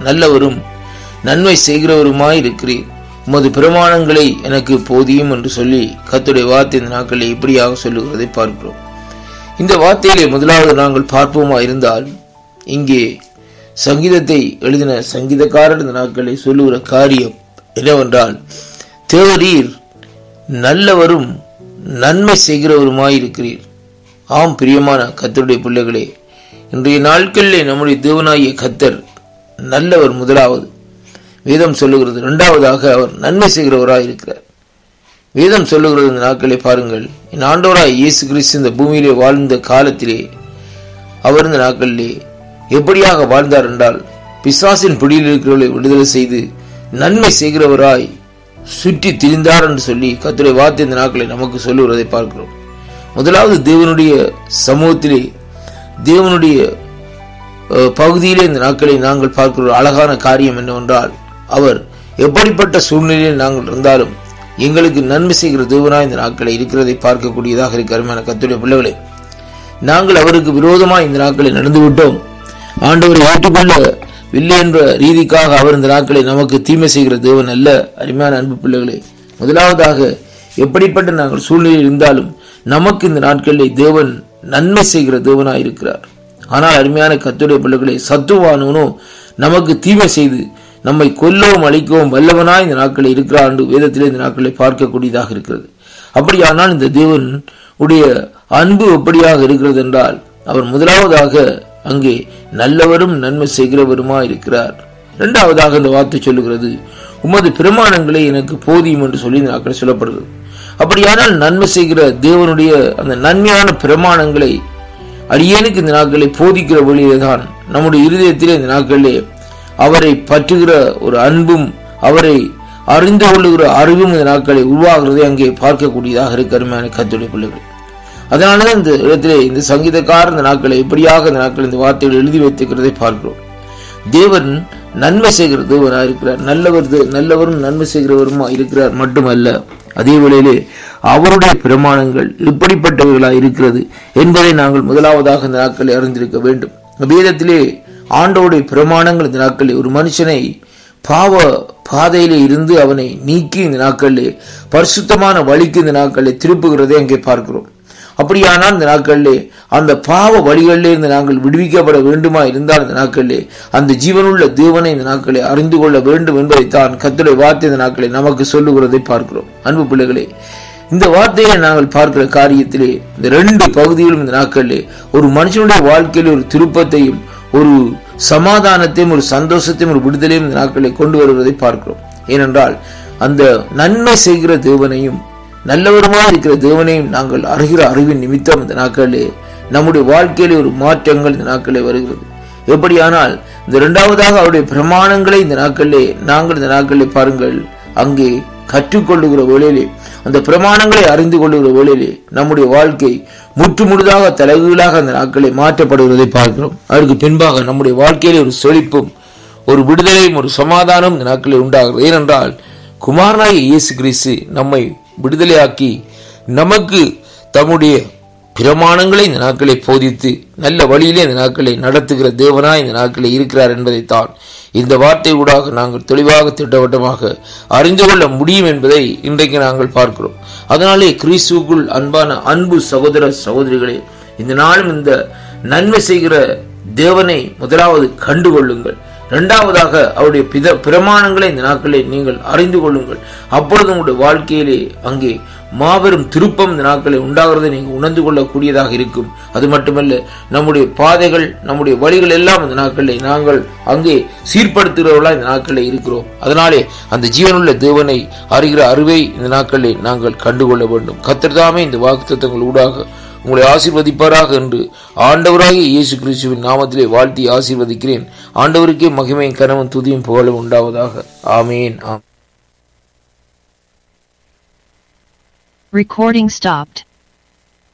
நல்லவரும் நன்மை செய்கிறவருமாய் இருக்கிறீர் உமது பிரமாணங்களை எனக்கு போதியும் என்று சொல்லி கத்துடைய வார்த்தை இந்த நாட்களில் இப்படியாக சொல்லுகிறதை பார்க்கிறோம் இந்த வார்த்தையிலே முதலாவது நாங்கள் பார்ப்போமா இருந்தால் இங்கே சங்கீதத்தை எழுதின சங்கீதக்காரர் இந்த நாட்களை சொல்லுகிற காரியம் என்னவென்றால் தேவரீர் நல்லவரும் நன்மை செய்கிறவருமாய் இருக்கிறீர் ஆம் பிரியமான கத்தருடைய பிள்ளைகளே இன்றைய நாட்களிலே நம்முடைய தேவனாகிய கத்தர் நல்லவர் முதலாவது வேதம் சொல்லுகிறது இரண்டாவதாக அவர் நன்மை செய்கிறவராய் இருக்கிறார் வேதம் சொல்லுகிறது இந்த நாட்களை பாருங்கள் என் ஆண்டவராய் இயேசு கிறிஸ்து இந்த பூமியிலே வாழ்ந்த காலத்திலே அவர் இந்த நாட்களிலே எப்படியாக வாழ்ந்தார் என்றால் பிசாசின் பிடியில் இருக்கிறவர்களை விடுதலை செய்து நன்மை செய்கிறவராய் சுற்றி திரிந்தார் என்று சொல்லி கத்துரை வார்த்தை இந்த நாட்களை நமக்கு சொல்லுவதை பார்க்கிறோம் முதலாவது தேவனுடைய சமூகத்திலே தேவனுடைய அஹ், பகுதியிலே இந்த நாட்களை நாங்கள் பார்க்கிற ஒரு அழகான காரியம் என்னவென்றால் அவர் எப்படிப்பட்ட சூழ்நிலையில் நாங்கள் இருந்தாலும் எங்களுக்கு நன்மை செய்கிற தேவனாய் இந்த நாட்களை இருக்கிறதை பார்க்கக்கூடியதாக இருக்கு அருமையான கத்துடைய பிள்ளைகளே நாங்கள் அவருக்கு விரோதமாய் இந்த நாட்களை நடந்து விட்டோம் ஆண்டவரை ஏற்றுக்கொள்ளவில்லை என்ற ரீதிக்காக அவர் இந்த நாட்களை நமக்கு தீமை செய்கிற தேவன் அல்ல அருமையான அன்பு பிள்ளைகளே முதலாவதாக எப்படிப்பட்ட நாங்கள் சூழ்நிலையில் இருந்தாலும் நமக்கு இந்த நாட்களில் தேவன் நன்மை செய்கிற தேவனாய் இருக்கிறார் ஆனால் அருமையான கத்துடைய பிள்ளைகளே சத்துவானவனோ நமக்கு தீமை செய்து நம்மை கொல்லவும் அழிக்கவும் வல்லவனாய் இந்த நாட்களில் இருக்கிறார் என்று வேதத்திலே இந்த நாட்களை பார்க்கக்கூடியதாக இருக்கிறது அப்படியானால் இந்த தேவன் உடைய அன்பு எப்படியாக இருக்கிறது என்றால் அவர் முதலாவதாக அங்கே நல்லவரும் நன்மை செய்கிறவருமா இருக்கிறார் இரண்டாவதாக இந்த வார்த்தை சொல்லுகிறது உமது பிரமாணங்களை எனக்கு போதியும் என்று சொல்லி இந்த நாட்கள் சொல்லப்படுகிறது அப்படியானால் நன்மை செய்கிற தேவனுடைய அந்த நன்மையான பிரமாணங்களை அடியேனுக்கு இந்த நாட்களை போதிக்கிற வழியிலே தான் நம்முடைய இருதயத்திலே இந்த நாட்களிலே அவரை பற்றுகிற ஒரு அன்பும் அவரை அறிந்து கொள்ளுகிற அறிவும் இந்த நாட்களை உருவாகிறதை அங்கே பார்க்கக்கூடியதாக இருக்கு அருமையான கத்துடைய பிள்ளைகள் அதனாலதான் இந்த இடத்திலே இந்த சங்கீதக்காரர் இந்த நாட்களை எப்படியாக இந்த நாட்கள் இந்த வார்த்தைகள் எழுதி வைத்திருக்கிறதை பார்க்கிறோம் தேவன் நன்மை செய்கிற தேவனா இருக்கிறார் நல்லவர் தே- நல்லவரும் நன்மை செய்கிறவருமா இருக்கிறார் மட்டுமல்ல அதே வேளையிலே அவருடைய பிரமாணங்கள் எப்படிப்பட்டவர்களா இருக்கிறது என்பதை நாங்கள் முதலாவதாக இந்த நாட்களை அறிந்திருக்க வேண்டும் வேதத்திலே ஆண்டோடைய பிரமாணங்கள் இந்த நாட்களில் ஒரு மனுஷனை பாவ பாதையிலே இருந்து அவனை நீக்கி இந்த நாட்களிலே பரிசுத்தமான வழிக்கு இந்த நாட்களில் திருப்புகிறதை அங்கே பார்க்கிறோம் அப்படியானால் இந்த நாட்களிலே அந்த பாவ வழிகளிலே இருந்து நாங்கள் விடுவிக்கப்பட வேண்டுமா இருந்தால் இந்த நாட்களிலே அந்த ஜீவனுள்ள தேவனை இந்த நாட்களை அறிந்து கொள்ள வேண்டும் என்பதைத்தான் கத்துடைய வார்த்தை இந்த நாட்களை நமக்கு சொல்லுகிறதை பார்க்கிறோம் அன்பு பிள்ளைகளே இந்த வார்த்தையை நாங்கள் பார்க்கிற காரியத்திலே இந்த ரெண்டு பகுதிகளும் இந்த நாட்களிலே ஒரு மனுஷனுடைய வாழ்க்கையில் ஒரு திருப்பத்தையும் ஒரு சமாதானத்தையும் ஒரு சந்தோஷத்தையும் ஒரு விடுதலையும் இந்த நாட்களை கொண்டு வருவதை பார்க்கிறோம் ஏனென்றால் அந்த நன்மை செய்கிற தேவனையும் நல்லவருமாக இருக்கிற தேவனையும் நாங்கள் அறிகிற அறிவின் நிமித்தம் இந்த நாட்களிலே நம்முடைய வாழ்க்கையிலே ஒரு மாற்றங்கள் இந்த நாட்களிலே வருகிறது எப்படியானால் இந்த இரண்டாவதாக அவருடைய பிரமாணங்களை இந்த நாட்களிலே நாங்கள் இந்த நாட்களிலே பாருங்கள் அங்கே கற்றுக்கொள்ளுகிற வேளையிலே அந்த பிரமாணங்களை அறிந்து கொள்ளுகிற வேளையிலே நம்முடைய வாழ்க்கை முற்று முழுதாக தலைகீழாக அந்த நாட்களை மாற்றப்படுகிறதை பார்க்கிறோம் அதற்கு பின்பாக நம்முடைய வாழ்க்கையிலே ஒரு செழிப்பும் ஒரு விடுதலையும் ஒரு சமாதானம் இந்த நாட்களில் உண்டாகிறது ஏனென்றால் குமாரனாகிய இயேசு கிறிஸ்து நம்மை விடுதலையாக்கி நமக்கு தம்முடைய பிரமாணங்களை இந்த நாட்களை போதித்து நல்ல வழியிலே இந்த நாட்களை நடத்துகிற தேவனாய் இந்த நாட்களை இருக்கிறார் என்பதைத்தான் இந்த வார்த்தை ஊடாக நாங்கள் தெளிவாக திட்டவட்டமாக அறிந்து கொள்ள முடியும் என்பதை இன்றைக்கு நாங்கள் பார்க்கிறோம் அதனாலே கிறிஸ்துவுக்குள் அன்பான அன்பு சகோதர சகோதரிகளே இந்த நாளும் இந்த நன்மை செய்கிற தேவனை முதலாவது கண்டுகொள்ளுங்கள் இரண்டாவதாக அவருடைய பித பிரமாணங்களை இந்த நாட்களில் நீங்கள் அறிந்து கொள்ளுங்கள் அப்பொழுது உங்களுடைய வாழ்க்கையிலே அங்கே மாபெரும் திருப்பம் இந்த நாட்களை உண்டாகிறதை நீங்கள் உணர்ந்து கொள்ளக்கூடியதாக இருக்கும் அது மட்டுமல்ல நம்முடைய பாதைகள் நம்முடைய வழிகள் எல்லாம் இந்த நாட்களில் நாங்கள் அங்கே சீர்படுத்துகிறவர்களா இந்த நாட்களில் இருக்கிறோம் அதனாலே அந்த ஜீவனுள்ள தேவனை அறிகிற அறிவை இந்த நாட்களில் நாங்கள் கண்டுகொள்ள வேண்டும் கத்திரதாமே இந்த வாக்குத்தத்தங்கள் ஊடாக உங்களை ஆசீர்வதிப்பாராக என்று ஆண்டவராகிய இயேசு கிறிஸ்துவின் நாமத்திலே வாழ்த்தி ஆசீர்வதிக்கிறேன் ஆண்டவருக்கே மகிமையும் கனவும் துதியும் புகழும் உண்டாவதாக ஆமேன் ஆம் Recording stopped.